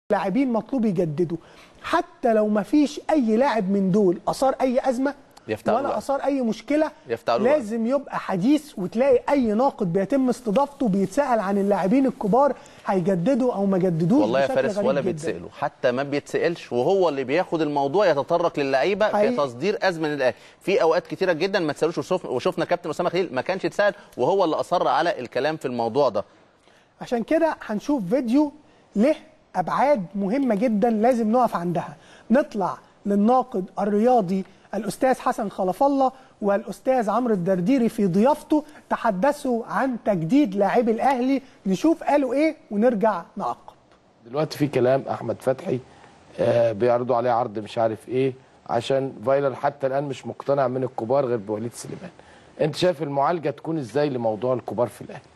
لاعبين مطلوب يجددوا حتى لو ما فيش اي لاعب من دول اثار اي ازمه يفتعلوا ولا بقى. اثار اي مشكله يفتعلوا بقى. لازم يبقى حديث وتلاقي اي ناقد بيتم استضافته بيتسال عن اللاعبين الكبار هيجددوا او ما جددوش والله يا بشكل فارس غريب ولا جداً. بيتسالوا حتى ما بيتسالش وهو اللي بياخد الموضوع يتطرق للعيبه حقيقي. كتصدير ازمه للاهلي في اوقات كتيره جدا ما تسالوش وشوف- وشفنا كابتن اسامه خليل ما كانش يتسال وهو اللي اصر على الكلام في الموضوع ده عشان كده هنشوف فيديو له ابعاد مهمه جدا لازم نقف عندها نطلع للناقد الرياضي الاستاذ حسن خلف الله والاستاذ عمرو الدرديري في ضيافته تحدثوا عن تجديد لاعبي الاهلي نشوف قالوا ايه ونرجع نعقب دلوقتي في كلام احمد فتحي آه بيعرضوا عليه عرض مش عارف ايه عشان فايلر حتى الان مش مقتنع من الكبار غير بوليد سليمان انت شايف المعالجه تكون ازاي لموضوع الكبار في الاهلي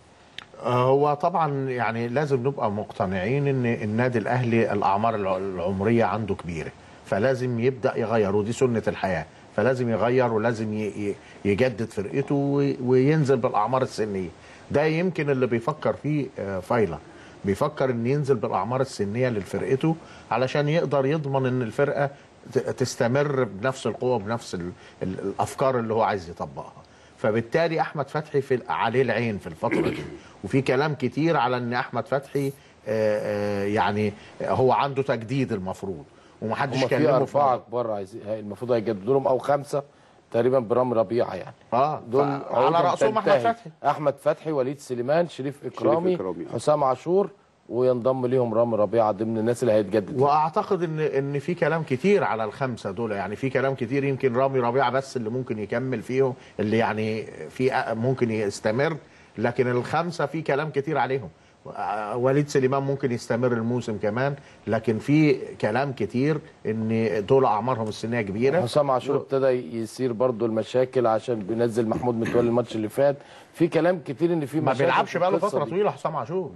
هو طبعا يعني لازم نبقى مقتنعين ان النادي الاهلي الاعمار الع- العمريه عنده كبيره فلازم يبدا يغير ودي سنه الحياه فلازم يغير ولازم ي- ي- يجدد فرقته وي- وينزل بالاعمار السنيه ده يمكن اللي بيفكر فيه آه، فايلر بيفكر ان ينزل بالاعمار السنيه لفرقته علشان يقدر يضمن ان الفرقه ت- تستمر بنفس القوه بنفس ال- ال- الافكار اللي هو عايز يطبقها فبالتالي احمد فتحي في عليه العين في الفتره دي وفي كلام كتير على ان احمد فتحي آه، آه، يعني هو عنده تجديد المفروض ومحدش هم في كلمه اربعه كبار عايزين المفروض هيجددوا لهم او خمسه تقريبا برام ربيعه يعني اه دول على عقودهم راسهم احمد تنتهي. فتحي احمد فتحي وليد سليمان شريف اكرامي, إكرامي. حسام عاشور وينضم ليهم رامي ربيعه ضمن الناس اللي هيتجدد واعتقد ان ان في كلام كتير على الخمسه دول يعني في كلام كتير يمكن رامي ربيعه بس اللي ممكن يكمل فيهم اللي يعني في ممكن يستمر لكن الخمسه في كلام كتير عليهم آه، وليد سليمان ممكن يستمر الموسم كمان لكن في كلام كتير ان دول اعمارهم السنيه كبيره حسام عاشور ابتدى يصير برضو المشاكل عشان بينزل محمود متولي الماتش اللي فات في كلام كتير ان في ما مشاكل بيلعبش في بقاله القصة فتره دي. طويله حسام عاشور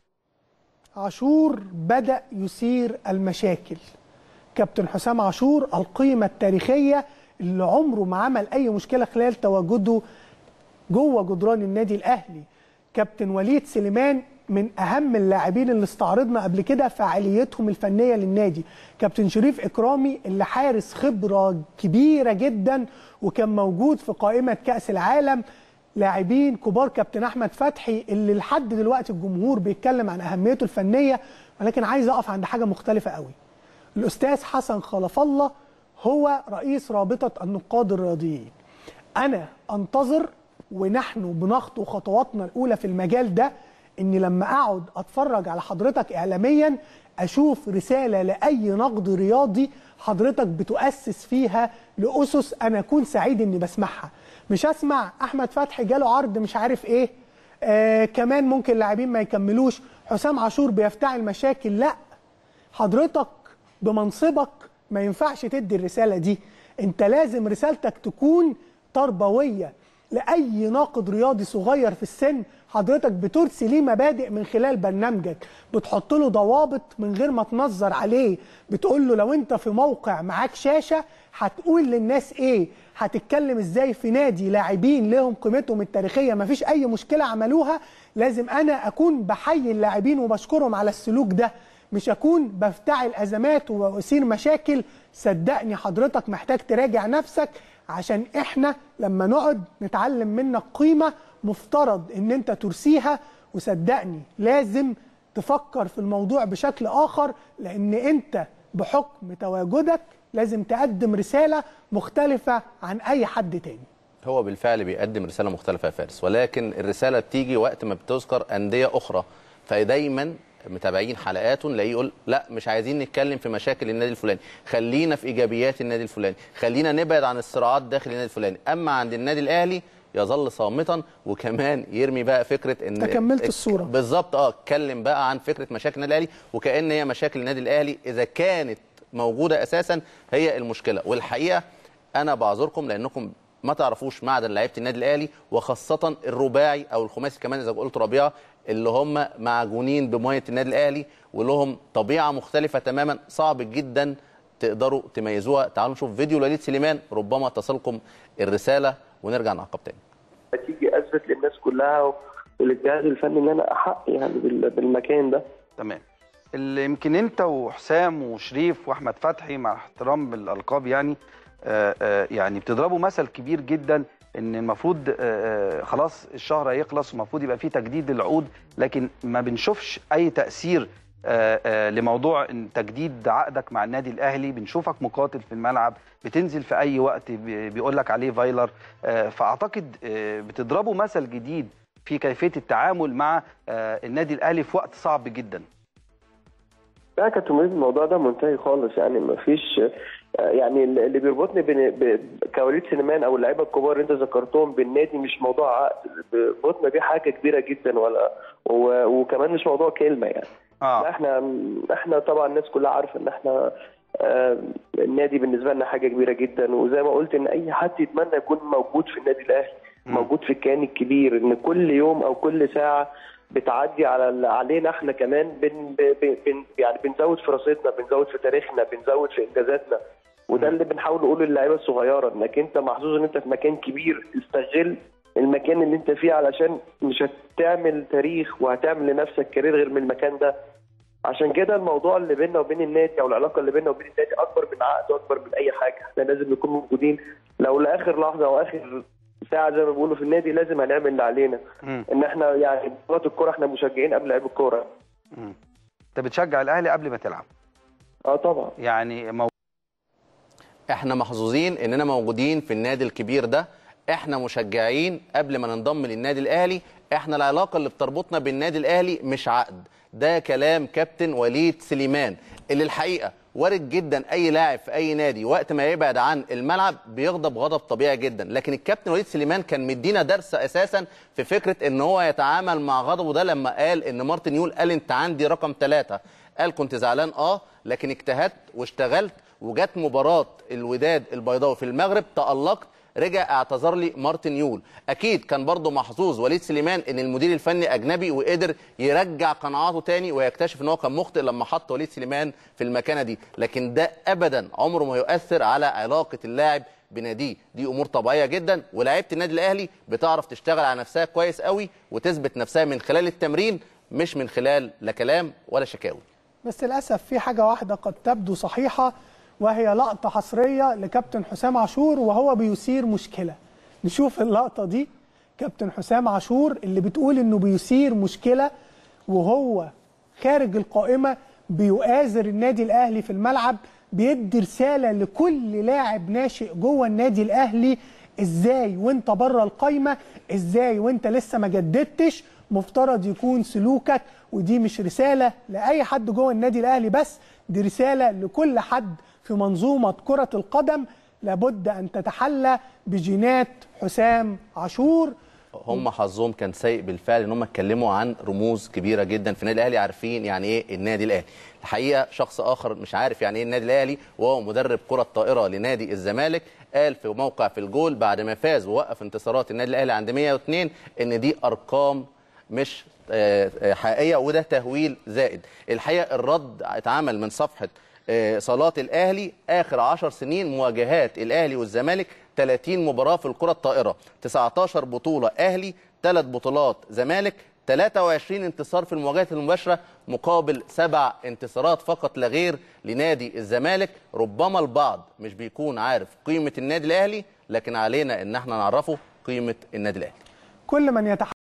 عاشور بدأ يثير المشاكل كابتن حسام عاشور القيمة التاريخية اللي عمره ما عمل أي مشكلة خلال تواجده جوه جدران النادي الأهلي كابتن وليد سليمان من أهم اللاعبين اللي استعرضنا قبل كده فعاليتهم الفنية للنادي كابتن شريف إكرامي اللي حارس خبرة كبيرة جدا وكان موجود في قائمة كأس العالم لاعبين كبار كابتن احمد فتحي اللي لحد دلوقتي الجمهور بيتكلم عن اهميته الفنيه ولكن عايز اقف عند حاجه مختلفه قوي الاستاذ حسن خلف الله هو رئيس رابطه النقاد الرياضيين انا انتظر ونحن بنخطو خطواتنا الاولى في المجال ده اني لما اقعد اتفرج على حضرتك اعلاميا اشوف رساله لاي نقد رياضي حضرتك بتؤسس فيها لاسس انا اكون سعيد اني بسمعها مش اسمع احمد فتحي جاله عرض مش عارف ايه آه كمان ممكن لاعبين ما يكملوش حسام عاشور بيفتعل مشاكل لا حضرتك بمنصبك ما ينفعش تدي الرسالة دي انت لازم رسالتك تكون تربوية لأي ناقد رياضي صغير في السن حضرتك بترسي ليه مبادئ من خلال برنامجك بتحط له ضوابط من غير ما تنظر عليه بتقول له لو انت في موقع معاك شاشة هتقول للناس ايه هتتكلم ازاي في نادي لاعبين لهم قيمتهم التاريخية مفيش اي مشكلة عملوها لازم انا اكون بحيي اللاعبين وبشكرهم على السلوك ده مش اكون بفتعل ازمات واثير مشاكل صدقني حضرتك محتاج تراجع نفسك عشان احنا لما نقعد نتعلم منك قيمه مفترض ان انت ترسيها وصدقني لازم تفكر في الموضوع بشكل اخر لان انت بحكم تواجدك لازم تقدم رساله مختلفه عن اي حد تاني هو بالفعل بيقدم رساله مختلفه يا فارس ولكن الرساله بتيجي وقت ما بتذكر انديه اخرى فدايما متابعين حلقاته نلاقيه يقول لا مش عايزين نتكلم في مشاكل النادي الفلاني خلينا في ايجابيات النادي الفلاني خلينا نبعد عن الصراعات داخل النادي الفلاني اما عند النادي الاهلي يظل صامتا وكمان يرمي بقى فكره ان أنت كملت الصورة. بالظبط اه اتكلم بقى عن فكره مشاكل النادي الاهلي وكان هي مشاكل النادي الاهلي اذا كانت موجوده اساسا هي المشكله والحقيقه انا بعذركم لانكم ما تعرفوش معدن لعيبه النادي الاهلي وخاصه الرباعي او الخماسي كمان اذا قلت ربيعه اللي هم معجونين بميه النادي الاهلي ولهم طبيعه مختلفه تماما صعب جدا تقدروا تميزوها تعالوا نشوف فيديو لوليد سليمان ربما تصلكم الرساله ونرجع نعقب تاني تيجي اثبت للناس كلها وللجهاز الفني ان انا احق يعني بال- بالمكان ده تمام اللي يمكن انت وحسام وشريف واحمد فتحي مع احترام بالالقاب يعني آه، آه، يعني بتضربوا مثل كبير جدا ان المفروض آه، آه، خلاص الشهر هيخلص ومفروض يبقى فيه تجديد العقود لكن ما بنشوفش اي تاثير آه، آه، لموضوع إن تجديد عقدك مع النادي الاهلي بنشوفك مقاتل في الملعب بتنزل في اي وقت بيقول لك عليه فايلر آه، فاعتقد آه، بتضربوا مثل جديد في كيفيه التعامل مع آه، النادي الاهلي في وقت صعب جدا لا يا كابتن مجيد الموضوع ده منتهي خالص يعني ما فيش يعني اللي بيربطني بين ب- كوليد سليمان او اللعيبه الكبار اللي انت ذكرتهم بالنادي مش موضوع عقد بيربطنا بيه حاجه كبيره جدا ولا و- وكمان مش موضوع كلمه يعني لا اه احنا احنا طبعا الناس كلها عارفه ان احنا آه، النادي بالنسبه لنا حاجه كبيره جدا وزي ما قلت ان اي حد يتمنى يكون موجود في النادي الاهلي موجود في الكيان الكبير ان كل يوم او كل ساعه بتعدي على علينا احنا كمان بن بن بن يعني بنزود في راستنا بنزود في تاريخنا بنزود في انجازاتنا وده اللي بنحاول نقوله للعيبه الصغيره انك انت محظوظ ان انت في مكان كبير استغل المكان اللي انت فيه علشان مش هتعمل تاريخ وهتعمل لنفسك كارير غير من المكان ده عشان كده الموضوع اللي بيننا وبين النادي او العلاقه اللي بيننا وبين النادي اكبر من عقد واكبر من اي حاجه احنا لازم نكون موجودين لو لاخر لحظه او اخر ساعه زي ما بيقولوا في النادي لازم هنعمل اللي علينا مم. ان احنا يعني بطولات الكوره احنا مشجعين قبل لعيب الكوره انت بتشجع الاهلي قبل ما تلعب اه طبعا يعني مو... احنا محظوظين اننا موجودين في النادي الكبير ده احنا مشجعين قبل ما ننضم للنادي الاهلي احنا العلاقه اللي بتربطنا بالنادي الاهلي مش عقد ده كلام كابتن وليد سليمان اللي الحقيقه وارد جدا اي لاعب في اي نادي وقت ما يبعد عن الملعب بيغضب غضب طبيعي جدا لكن الكابتن وليد سليمان كان مدينا درس اساسا في فكره ان هو يتعامل مع غضبه ده لما قال ان مارتن يول قال انت عندي رقم ثلاثة قال كنت زعلان اه لكن اجتهدت واشتغلت وجت مباراه الوداد البيضاوي في المغرب تالقت رجع اعتذر لي مارتن يول اكيد كان برضه محظوظ وليد سليمان ان المدير الفني اجنبي وقدر يرجع قناعاته تاني ويكتشف ان هو كان مخطئ لما حط وليد سليمان في المكانه دي لكن ده ابدا عمره ما يؤثر على علاقه اللاعب بناديه دي امور طبيعيه جدا ولاعيبه النادي الاهلي بتعرف تشتغل على نفسها كويس قوي وتثبت نفسها من خلال التمرين مش من خلال لا كلام ولا شكاوي بس للاسف في حاجه واحده قد تبدو صحيحه وهي لقطه حصريه لكابتن حسام عاشور وهو بيثير مشكله نشوف اللقطه دي كابتن حسام عاشور اللي بتقول انه بيثير مشكله وهو خارج القائمه بيؤازر النادي الاهلي في الملعب بيدي رساله لكل لاعب ناشئ جوه النادي الاهلي ازاي وانت بره القايمه ازاي وانت لسه ما جددتش مفترض يكون سلوكك ودي مش رساله لاي حد جوه النادي الاهلي بس دي رساله لكل حد في منظومه كره القدم لابد ان تتحلى بجينات حسام عاشور هم حظهم كان سيء بالفعل ان هم اتكلموا عن رموز كبيره جدا في النادي الاهلي عارفين يعني ايه النادي الاهلي الحقيقه شخص اخر مش عارف يعني ايه النادي الاهلي وهو مدرب كره الطائره لنادي الزمالك قال في موقع في الجول بعد ما فاز ووقف انتصارات النادي الاهلي عند 102 ان دي ارقام مش آه، آه، حقيقيه وده تهويل زائد الحقيقه الرد اتعمل من صفحه آه، صالات الاهلي اخر 10 سنين مواجهات الاهلي والزمالك 30 مباراه في الكره الطائره 19 بطوله اهلي 3 بطولات زمالك 23 انتصار في المواجهات المباشره مقابل سبع انتصارات فقط لا غير لنادي الزمالك ربما البعض مش بيكون عارف قيمه النادي الاهلي لكن علينا ان احنا نعرفه قيمه النادي الاهلي كل من يتحدث